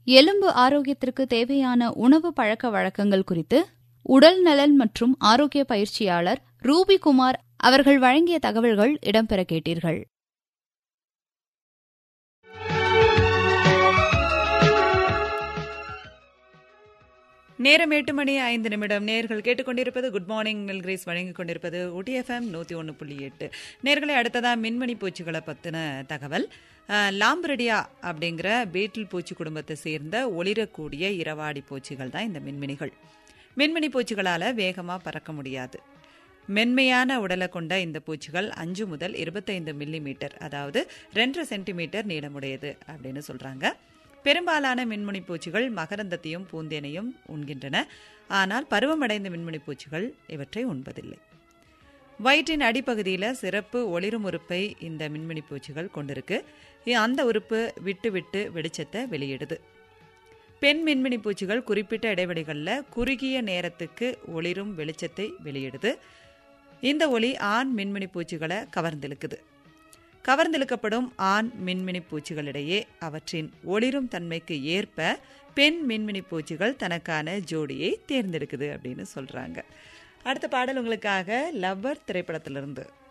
எலும்பு ஆரோக்கியத்திற்கு தேவையான உணவு பழக்க வழக்கங்கள் குறித்து உடல் நலன் மற்றும் ஆரோக்கிய பயிற்சியாளர் ரூபி குமார் அவர்கள் வழங்கிய தகவல்கள் இடம்பெற கேட்டீர்கள் நேரம் எட்டு மணி ஐந்து நிமிடம் நேர்கள் கேட்டுக்கொண்டிருப்பது குட் மார்னிங் நெல்கிரேஸ் வழங்கிக் கொண்டிருப்பது ஊட்டி எஃப்எம் நூற்றி ஒன்று புள்ளி எட்டு நேர்களை அடுத்ததா மின்மணி பூச்சிகளை பற்றின தகவல் அஹ், லாம்பரடியா அப்படிங்கிற பீட்டில் பூச்சி குடும்பத்தை சேர்ந்த ஒளிரக்கூடிய இரவாடி பூச்சிகள் தான் இந்த மின்மினிகள் மின்மினி பூச்சிகளால் வேகமாக பறக்க முடியாது மென்மையான உடலை கொண்ட இந்த பூச்சிகள் அஞ்சு முதல் இருபத்தைந்து மில்லி மீட்டர் அதாவது ரெண்டரை சென்டிமீட்டர் நீளமுடையது அப்படின்னு சொல்றாங்க பெரும்பாலான மின்முனி பூச்சிகள் மகரந்தத்தையும் பூந்தேனையும் உண்கின்றன ஆனால் பருவமடைந்த மின்முனி பூச்சிகள் இவற்றை உண்பதில்லை வயிற்றின் அடிப்பகுதியில் சிறப்பு ஒளிரும் உறுப்பை இந்த மின்மினி பூச்சிகள் கொண்டிருக்கு இ- அந்த உறுப்பு விட்டு விட்டு வெளிச்சத்தை வெளியிடுது பெண் மின்மினி பூச்சிகள் குறிப்பிட்ட இடைவெளிகளில் குறுகிய நேரத்துக்கு ஒளிரும் வெளிச்சத்தை வெளியிடுது இந்த ஒளி ஆண் மின்மினி பூச்சிகளை கவர்ந்திழுக்குது கவர்ந்திழுக்கப்படும் ஆண் மின்மினி பூச்சிகளிடையே அவற்றின் ஒளிரும் தன்மைக்கு ஏற்ப பெண் மின்மினி பூச்சிகள் தனக்கான ஜோடியை தேர்ந்தெடுக்குது அப்படின்னு சொல்றாங்க அடுத்த பாடல் உங்களுக்காக லவ்வர் திரைப்படத்திலிருந்து